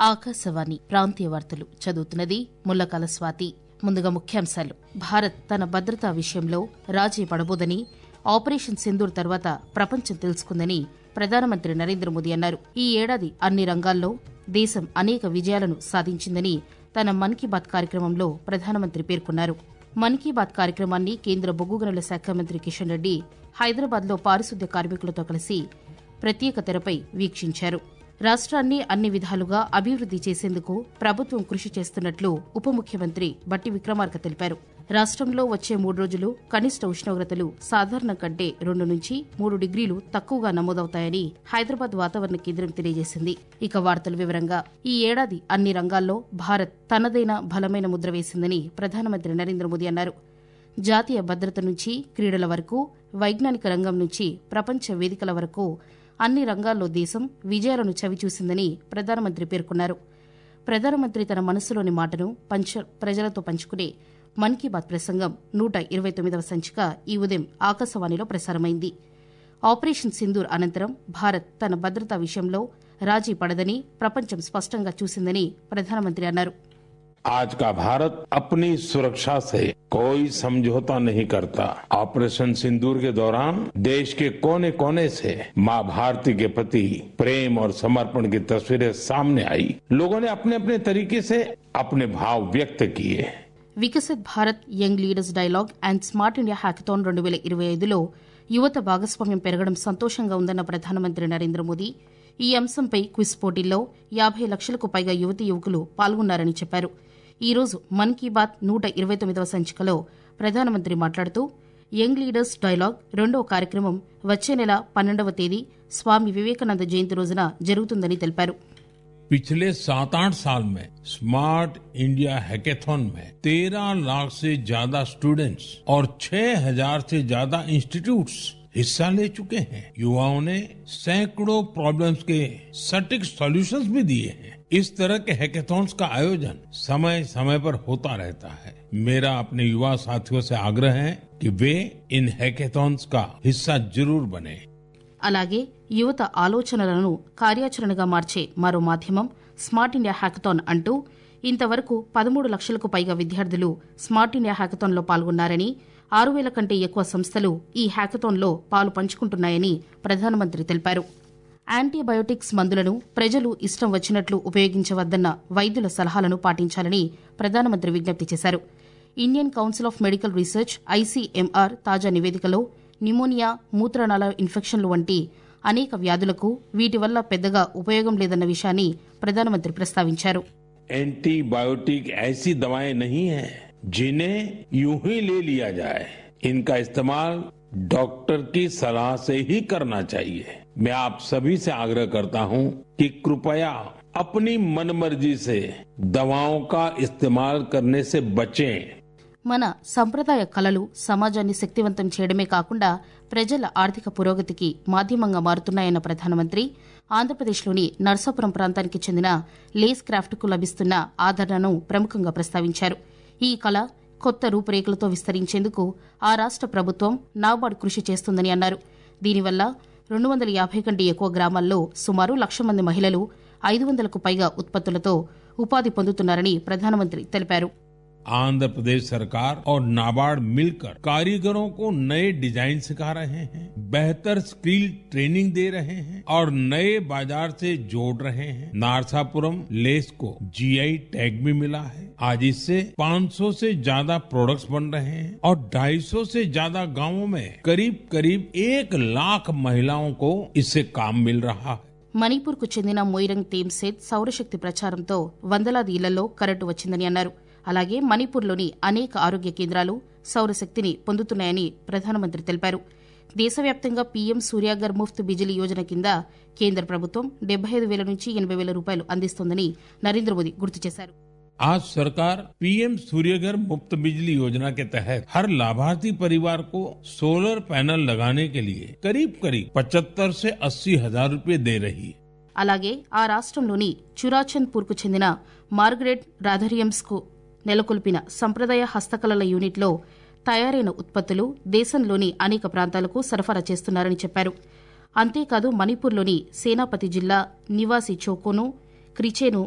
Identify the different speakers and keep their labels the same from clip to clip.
Speaker 1: ఆకాశవాణి ప్రాంతీయ వార్తలు చదువుతున్నది ముల్లకాల స్వాతి ముందుగా ముఖ్యాంశాలు భారత్ తన భద్రతా విషయంలో రాజీ పడబోదని ఆపరేషన్ సింధూర్ తర్వాత ప్రపంచం తెలుసుకుందని ప్రధానమంత్రి నరేంద్ర మోదీ అన్నారు ఈ ఏడాది అన్ని రంగాల్లో దేశం అనేక విజయాలను సాధించిందని తన మన్ కీ బాత్ కార్యక్రమంలో ప్రధానమంత్రి పేర్కొన్నారు మన్ కీ బాత్ కార్యక్రమాన్ని కేంద్ర బొగ్గు గనుల శాఖ మంత్రి కిషన్ రెడ్డి హైదరాబాద్లో పారిశుద్ధ్య కార్మికులతో కలిసి ప్రత్యేక తెరపై వీక్షించారు రాష్ట్రాన్ని అన్ని విధాలుగా అభివృద్ది చేసేందుకు ప్రభుత్వం కృషి చేస్తున్నట్లు ఉప ముఖ్యమంత్రి బట్టి విక్రమార్క తెలిపారు రాష్ట్రంలో వచ్చే మూడు రోజులు కనిష్ట ఉష్ణోగ్రతలు సాధారణం కంటే రెండు నుంచి మూడు డిగ్రీలు తక్కువగా నమోదవుతాయని హైదరాబాద్ వాతావరణ కేంద్రం తెలియజేసింది ఇక వార్తల వివరంగా ఈ ఏడాది అన్ని రంగాల్లో భారత్ తనదైన బలమైన ముద్ర వేసిందని ప్రధానమంత్రి నరేంద్ర మోదీ అన్నారు జాతీయ భద్రత నుంచి క్రీడల వరకు వైజ్ఞానిక రంగం నుంచి ప్రపంచ వేదికల వరకు అన్ని రంగాల్లో దేశం విజయాలను చవిచూసిందని ప్రధానమంత్రి పేర్కొన్నారు ప్రధానమంత్రి తన మనసులోని మాటను పంచ ప్రజలతో పంచుకునే మన్ కీ బాత్ ప్రసంగం నూట ఇరవై తొమ్మిదవ సంచిక ఈ ఉదయం ఆకాశవాణిలో ప్రసారమైంది ఆపరేషన్ సింధూర్ అనంతరం భారత్ తన భద్రతా విషయంలో రాజీ పడదని ప్రపంచం స్పష్టంగా చూసిందని ప్రధానమంత్రి అన్నారు
Speaker 2: आज का भारत अपनी सुरक्षा से कोई समझौता नहीं करता ऑपरेशन सिंदूर के दौरान देश के कोने कोने से मां भारती के प्रति प्रेम और समर्पण की तस्वीरें सामने आई लोगों ने अपने अपने तरीके से अपने भाव व्यक्त किए
Speaker 1: Viksit Bharat young leaders dialogue and smart India hackathon రెండు వేల ఇరవై ఐదులో యువత భాగస్వామ్యం పెరగడం సంతోషంగా ఉందన్న ప్రధానమంత్రి నరేంద్ర మోదీ ఈ అంశంపై క్విజ్ పోటీల్లో యాభై లక్షలకు పైగా యువతీ యువకులు పాల్గొన్నారని చెప్పారు ఈ రోజు మన్ కీ బాత్ నూట ఇరవై తొమ్మిదవ సంచికలో ప్రధానమంత్రి మాట్లాడుతూ యంగ్ లీడర్స్ డైలాగ్ రెండో కార్యక్రమం వచ్చే నెల పన్నెండవ తేదీ స్వామి వివేకానంద జయంతి రోజున జరుగుతుందని తెలిపారు
Speaker 3: पिछले सात आठ साल में स्मार्ट इंडिया हैकेथॉन में तेरह लाख से ज्यादा स्टूडेंट्स और छह हजार से ज्यादा इंस्टीट्यूट्स हिस्सा ले चुके हैं युवाओं ने सैकड़ों प्रॉब्लम्स के सटीक सॉल्यूशंस भी दिए हैं इस तरह के हैकेथॉन्स का आयोजन समय समय पर होता रहता है मेरा अपने युवा साथियों से आग्रह है कि वे इन हैकेथॉन्स का हिस्सा जरूर बने
Speaker 1: అలాగే యువత ఆలోచనలను కార్యాచరణగా మార్చే మరో మాధ్యమం స్మార్ట్ ఇండియా హ్యాకథాన్ అంటూ ఇంతవరకు పదమూడు లక్షలకు పైగా విద్యార్థులు స్మార్ట్ ఇండియా హ్యాకథాన్లో పాల్గొన్నారని ఆరు వేల కంటే ఎక్కువ సంస్థలు ఈ హ్యాకథాన్లో పాలు పంచుకుంటున్నాయని ప్రధానమంత్రి తెలిపారు యాంటీబయోటిక్స్ మందులను ప్రజలు ఇష్టం వచ్చినట్లు ఉపయోగించవద్దన్న వైద్యుల సలహాలను పాటించాలని ప్రధానమంత్రి విజ్ఞప్తి చేశారు Indian council of medical research ICMR తాజా నివేదికలో న్యూమోనియా మూత్రనాళ ఇన్ఫెక్షన్లు వంటి అనేక వ్యాధులకు వీటి వల్ల పెద్దగా ఉపయోగం లేదన్న విషయాన్ని ప్రధానమంత్రి ప్రస్తావించారు
Speaker 2: एंटीबायोटिक ऐसी दवाएं नहीं है जिन्हें यूं ही ले लिया जाए इनका इस्तेमाल डॉक्टर की सलाह से ही करना चाहिए मैं आप सभी से आग्रह करता हूं कि कृपया अपनी मनमर्जी से दवाओं का इस्तेमाल करने से बचें
Speaker 1: మన సంప్రదాయ కళలు సమాజాన్ని శక్తివంతం చేయడమే కాకుండా ప్రజల ఆర్థిక పురోగతికి మాధ్యమంగా మారుతున్నాయన్న ప్రధానమంత్రి ఆంధ్రప్రదేశ్లోని నర్సాపురం ప్రాంతానికి చెందిన లేస్ క్రాఫ్ట్కు లభిస్తున్న ఆదరణను ప్రముఖంగా ప్రస్తావించారు ఈ కళ కొత్త రూపురేఖలతో విస్తరించేందుకు ఆ రాష్ట ప్రభుత్వం నాబార్డ్ కృషి చేస్తుందని అన్నారు దీనివల్ల రెండు వందల యాభై కంటే ఎక్కువ గ్రామాల్లో సుమారు లక్ష మంది మహిళలు ఐదు వందలకు పైగా ఉత్పత్తులతో ఉపాధి పొందుతున్నారని ప్రధానమంత్రి తెలిపారు
Speaker 3: आंध्र प्रदेश सरकार और नाबार्ड मिलकर कारीगरों को नए डिजाइन सिखा रहे हैं बेहतर स्किल ट्रेनिंग दे रहे हैं और नए बाजार से जोड़ रहे हैं नारसापुरम लेस को जीआई टैग भी मिला है आज इससे 500 से ज्यादा प्रोडक्ट्स बन रहे हैं और 250 से ज्यादा गांवों में करीब करीब एक लाख महिलाओं को इससे काम मिल रहा है
Speaker 1: మణిపూర్కు చెందిన మొయిరంగ్ తేమ్సేద్ సౌరశక్తి ప్రచారంతో వందలాది ఇళ్లలో కరెంటు వచ్చిందని అన్నారు అలాగే మణిపూర్లోని అనేక ఆరోగ్య కేంద్రాలు సౌరశక్తిని పొందుతున్నాయని ప్రధానమంత్రి తెలిపారు దేశవ్యాప్తంగా పీఎం సూర్యాగర్ ముఫ్త్ బిజిలీ యోజన కింద కేంద్ర ప్రభుత్వం డెబ్బై ఐదు వేల నుంచి ఎనభై వేల రూపాయలు అందిస్తోందని నరేంద్ర మోదీ గుర్తు చేశారు
Speaker 3: आज सरकार पीएम सूर्यघर मुफ्त बिजली योजना के तहत हर लाभार्थी परिवार को सोलर पैनल लगाने के लिए करीब करीब पचहत्तर से अस्सी हजार रूपए दे रही है
Speaker 1: అలాగే ఆ రాష్ట్రంలోని చురాచంద్పూర్కు చెందిన మార్గరెట్ రాధరియంస్కు నెలకొల్పిన సంప్రదాయ హస్తకళల యూనిట్లో తయారైన ఉత్పత్తులు దేశంలోని అనేక ప్రాంతాలకు సరఫరా చేస్తున్నారని చెప్పారు అంతేకాదు మణిపూర్లోని సేనాపతి జిల్లా నివాసి చోకోను క్రిచేను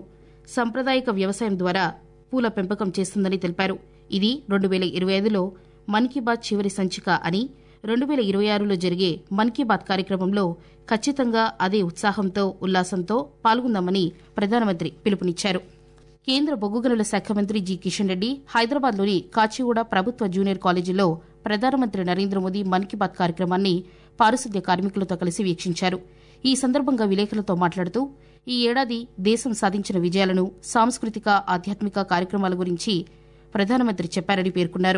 Speaker 1: సంప్రదాయక వ్యవసాయం ద్వారా పూల పెంపకం చేస్తుందని తెలిపారు ఇది రెండు వేల ఇరవై ఐదులో మన్ కీ బాత్ చివరి సంచిక అని రెండు వేల ఇరవై ఆరులో జరిగే మన్ కీ బాత్ కార్యక్రమంలో ఖచ్చితంగా అదే ఉత్సాహంతో ఉల్లాసంతో పాల్గొందామని ప్రధానమంత్రి పిలుపునిచ్చారు కేంద్ర బొగ్గు గనుల శాఖ మంత్రి జి కిషన్ రెడ్డి హైదరాబాద్లోని కాచిగూడ ప్రభుత్వ జూనియర్ కాలేజీలో ప్రధానమంత్రి నరేంద్ర మోదీ మన్ కీ బాత్ కార్యక్రమాన్ని పారిశుద్ధ్య కార్మికులతో కలిసి వీక్షించారు ఈ సందర్భంగా విలేకరులతో మాట్లాడుతూ ఈ ఏడాది దేశం సాధించిన విజయాలను సాంస్కృతిక ఆధ్యాత్మిక కార్యక్రమాల గురించి ప్రధానమంత్రి చెప్పారని పేర్కొన్నారు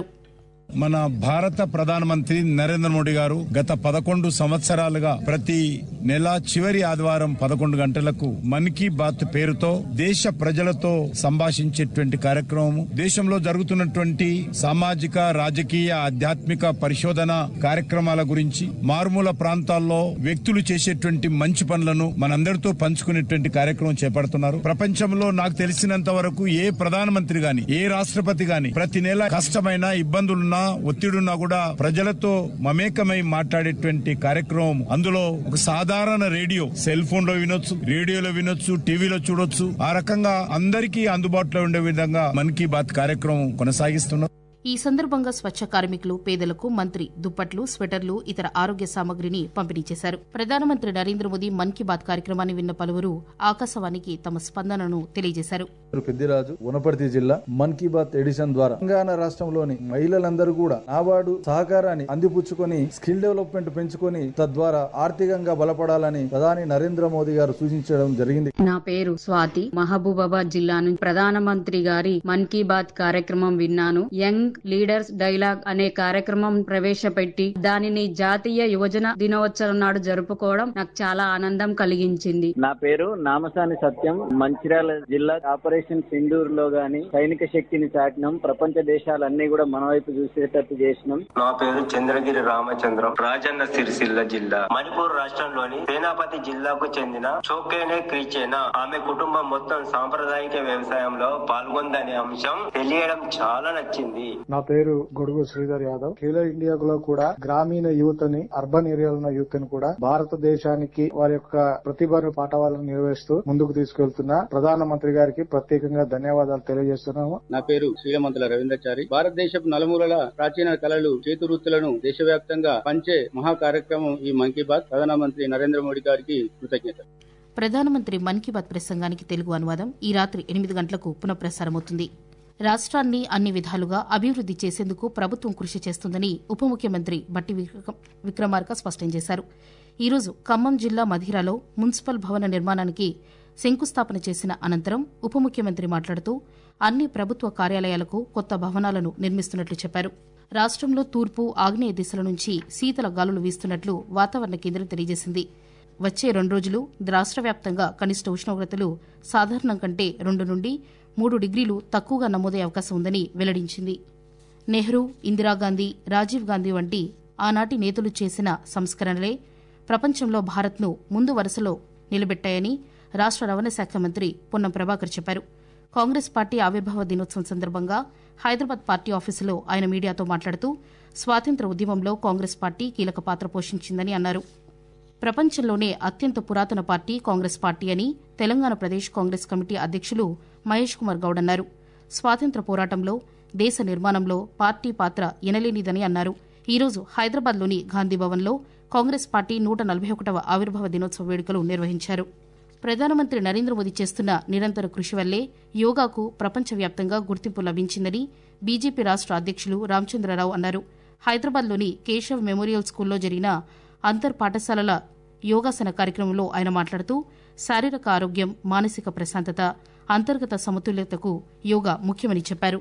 Speaker 4: మన భారత ప్రధానమంత్రి నరేంద్ర మోడీ గారు గత పదకొండు సంవత్సరాలుగా ప్రతి నెల చివరి ఆదివారం పదకొండు గంటలకు మన్ కీ బాత్ పేరుతో దేశ ప్రజలతో సంభాషించేటువంటి కార్యక్రమం దేశంలో జరుగుతున్నటువంటి సామాజిక రాజకీయ ఆధ్యాత్మిక పరిశోధన కార్యక్రమాల గురించి మారుమూల ప్రాంతాల్లో వ్యక్తులు చేసేటువంటి మంచి పనులను మనందరితో పంచుకునేటువంటి కార్యక్రమం చేపడుతున్నారు ప్రపంచంలో నాకు తెలిసినంత వరకు ఏ ప్రధానమంత్రి గాని ఏ రాష్ట్రపతి గాని ప్రతి నెల కష్టమైన ఇబ్బందులున్నా ఒత్తిడున్నా కూడా ప్రజలతో మమేకమై మాట్లాడేటువంటి కార్యక్రమం అందులో ఒక సాధారణ రేడియో సెల్ ఫోన్ లో వినొచ్చు రేడియోలో వినొచ్చు టీవీలో చూడొచ్చు ఆ రకంగా అందరికీ అందుబాటులో ఉండే విధంగా మన్ కీ బాత్ కార్యక్రమం కొనసాగిస్తున్నాం
Speaker 1: ఈ సందర్భంగా స్వచ్ఛ కార్మికులు పేదలకు మంత్రి దుప్పట్లు స్వెటర్లు ఇతర ఆరోగ్య సామగ్రిని పంపిణీ చేశారు ప్రధానమంత్రి నరేంద్ర మోదీ మన్ కీ బాత్ కార్యక్రమాన్ని విన్న పలువురు ఆకాశవాణికి తమ స్పందనను తెలియజేశారు
Speaker 5: పేరు పెద్దిరాజు వనపర్తి జిల్లా మన్ కీ బాత్ ఎడిషన్ ద్వారా తెలంగాణ రాష్ట్రంలోని మహిళలందరూ కూడా నాబార్డు సహకారాన్ని అందిపుచ్చుకొని స్కిల్ డెవలప్మెంట్ పెంచుకొని తద్వారా ఆర్థికంగా బలపడాలని ప్రధాని నరేంద్ర మోదీ గారు సూచించడం జరిగింది
Speaker 6: నా పేరు స్వాతి మహబూబాబాద్ జిల్లా నుంచి ప్రధానమంత్రి గారి మన్ కీ బాత్ కార్యక్రమం విన్నాను యంగ్ లీడర్స్ డైలాగ్ అనే కార్యక్రమం ప్రవేశపెట్టి దానిని జాతీయ యువజన దినోత్సవం నాడు జరుపుకోవడం నాకు చాలా ఆనందం కలిగించింది
Speaker 7: నా పేరు నామసాని సత్యం మంచిర్యాల జిల్లా ఆపరేషన్ సింధూర్ లో గాని సైనిక శక్తిని చాటినాం ప్రపంచ దేశాలన్నీ కూడా మన వైపు చూసేటట్టు చేసినాం
Speaker 8: నా పేరు చంద్రగిరి రామచంద్రం రాజన్న సిరిసిల్ల జిల్లా మణిపూర్ రాష్ట్రంలోని సేనాపతి జిల్లాకు చెందిన చోకేనే క్రీచేనా ఆమె కుటుంబం మొత్తం సాంప్రదాయిక వ్యవసాయంలో పాల్గొందనే అంశం తెలియడం చాలా నచ్చింది
Speaker 9: నా పేరు గొడుగు శ్రీధర్ యాదవ్ ఖేలో ఇండియాలో కూడా గ్రామీణ యువతని అర్బన్ ఏరియాలో ఉన్న యువతని కూడా భారతదేశానికి వారి యొక్క ప్రతిభను పాఠవాలను నిర్వహిస్తూ ముందుకు తీసుకెళ్తున్న ప్రధానమంత్రి గారికి ప్రత్యేకంగా ధన్యవాదాలు తెలియజేస్తున్నాము
Speaker 10: నా పేరు శ్రీలమంతుల రవీంద్రచారి భారతదేశపు నలుమూలల ప్రాచీన కళలు చేతి వృత్తులను దేశవ్యాప్తంగా పంచే మహా కార్యక్రమం ఈ మన్ కీ బాత్ ప్రధానమంత్రి నరేంద్ర మోడీ గారికి కృతజ్ఞత
Speaker 1: ప్రధానమంత్రి మన్ కీ బాత్ ప్రసంగానికి తెలుగు అనువాదం ఈ రాత్రి ఎనిమిది గంటలకు పునఃప్రసారమవుతుంది రాష్ట్రాన్ని అన్ని విధాలుగా అభివృద్ది చేసేందుకు ప్రభుత్వం కృషి చేస్తుందని ఉప ముఖ్యమంత్రి బట్టి విక్ర- విక్రమార్క స్పష్టం చేశారు ఈరోజు ఖమ్మం జిల్లా మధిరాలో మున్సిపల్ భవన నిర్మాణానికి శంకుస్థాపన చేసిన అనంతరం ఉప ముఖ్యమంత్రి మాట్లాడుతూ అన్ని ప్రభుత్వ కార్యాలయాలకు కొత్త భవనాలను నిర్మిస్తున్నట్లు చెప్పారు రాష్ట్రంలో తూర్పు ఆగ్నేయ దిశల నుంచి శీతల గాలులు వీస్తున్నట్లు వాతావరణ కేంద్రం తెలియజేసింది వచ్చే రెండు రోజులు రాష్ట్ర వ్యాప్తంగా కనిష్ట ఉష్ణోగ్రతలు సాధారణం కంటే రెండు నుండి మూడు డిగ్రీలు తక్కువగా నమోదయ్యే అవకాశం ఉందని వెల్లడించింది నెహ్రూ ఇందిరాగాంధీ రాజీవ్ గాంధీ వంటి ఆనాటి నేతలు చేసిన సంస్కరణలే ప్రపంచంలో భారత్ను ముందు వరుసలో నిలబెట్టాయని రాష్ట్ర రవాణా శాఖ మంత్రి పొన్నం ప్రభాకర్ చెప్పారు కాంగ్రెస్ పార్టీ ఆవిర్భావ దినోత్సవం సందర్భంగా హైదరాబాద్ పార్టీ ఆఫీసులో ఆయన మీడియాతో మాట్లాడుతూ స్వాతంత్ర ఉద్యమంలో కాంగ్రెస్ పార్టీ కీలక పాత్ర పోషించిందని అన్నారు ప్రపంచంలోనే అత్యంత పురాతన పార్టీ కాంగ్రెస్ పార్టీ అని తెలంగాణ ప్రదేశ్ కాంగ్రెస్ కమిటీ అధ్యక్షులు మహేష్ కుమార్ గౌడ్ అన్నారు స్వాతంత్ర పోరాటంలో దేశ నిర్మాణంలో పార్టీ పాత్ర ఎనలేనిదని అన్నారు ఈరోజు హైదరాబాద్లోని గాంధీభవన్లో కాంగ్రెస్ పార్టీ నూట నలభై ఒకటవ ఆవిర్భావ దినోత్సవ వేడుకలు నిర్వహించారు ప్రధానమంత్రి నరేంద్ర మోదీ చేస్తున్న నిరంతర కృషి వల్లే యోగాకు ప్రపంచవ్యాప్తంగా గుర్తింపు లభించిందని బీజేపీ రాష్ట్ర అధ్యక్షులు రామచంద్రరావు అన్నారు హైదరాబాద్లోని కేశవ్ మెమోరియల్ స్కూల్లో జరిగిన అంతర్ పాఠశాలల యోగాసన కార్యక్రమంలో ఆయన మాట్లాడుతూ శారీరక ఆరోగ్యం మానసిక ప్రశాంతత అంతర్గత సమతుల్యతకు యోగా ముఖ్యమని చెప్పారు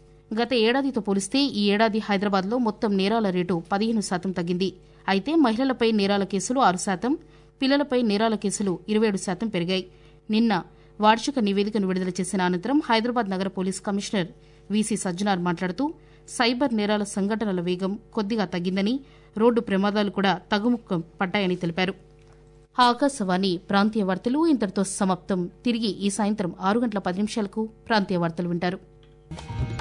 Speaker 1: గత ఏడాదితో పోలిస్తే ఈ ఏడాది హైదరాబాద్లో మొత్తం నేరాల రేటు పదిహేను శాతం తగ్గింది అయితే మహిళలపై నేరాల కేసులు ఆరు శాతం పిల్లలపై నేరాల కేసులు ఇరవై ఏడు శాతం పెరిగాయి నిన్న వార్షిక నివేదికను విడుదల చేసిన అనంతరం హైదరాబాద్ నగర పోలీస్ కమిషనర్ వీసీ సజ్జనార్ మాట్లాడుతూ సైబర్ నేరాల సంఘటనల వేగం కొద్దిగా తగ్గిందని రోడ్డు ప్రమాదాలు కూడా తగ్గుముఖం పడ్డాయని తెలిపారు ఆకాశవాణి ప్రాంతీయ వార్తలు ఇంతటితో సమాప్తం తిరిగి ఈ సాయంత్రం ఆరు గంటల పది నిమిషాలకు ప్రాంతీయ వార్తలు వింటారు